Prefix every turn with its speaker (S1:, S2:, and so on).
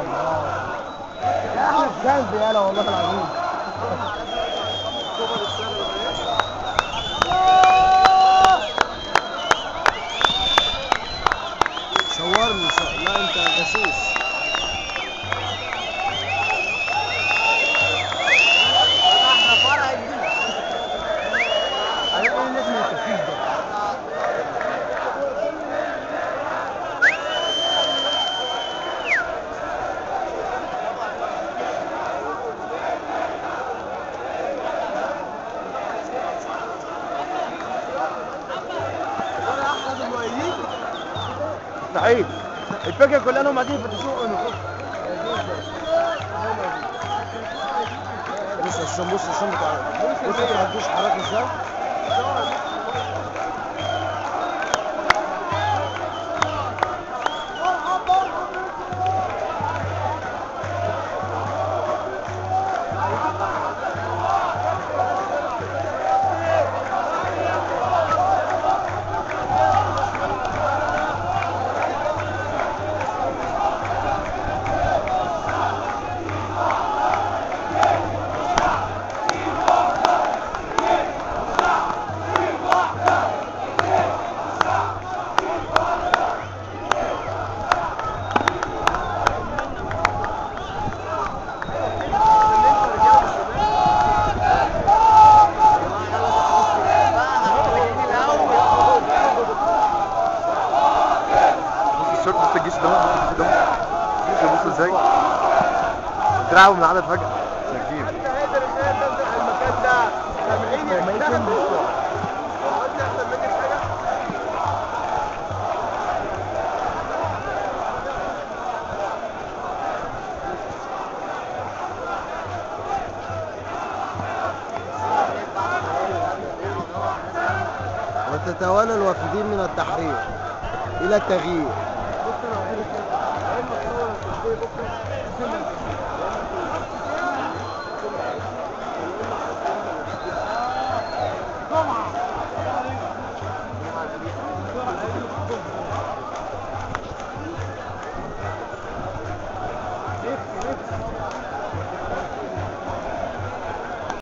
S1: لا احنا في كلب يالا والله العظيم
S2: صورني صور. لا انت جاسوس
S1: احنا فرع جديد ايه لازم التفكير ده مستحيل الفكره كلها انهم قاعدين يفتشوا انه
S2: بص يا هشام بص يا هشام تعالى بص انت ما عندوش حركه ازاي
S3: بص الشورت بص الجيش ده بص الجيش ده بص بص ازاي دراعه من على فجأة سكين
S1: المكان ده سامعيني اشتغل احسن مني في حاجه
S2: وتتوالى الوافدين من التحرير الى التغيير
S1: بص انا هقول لك ايه المصور اللي بكره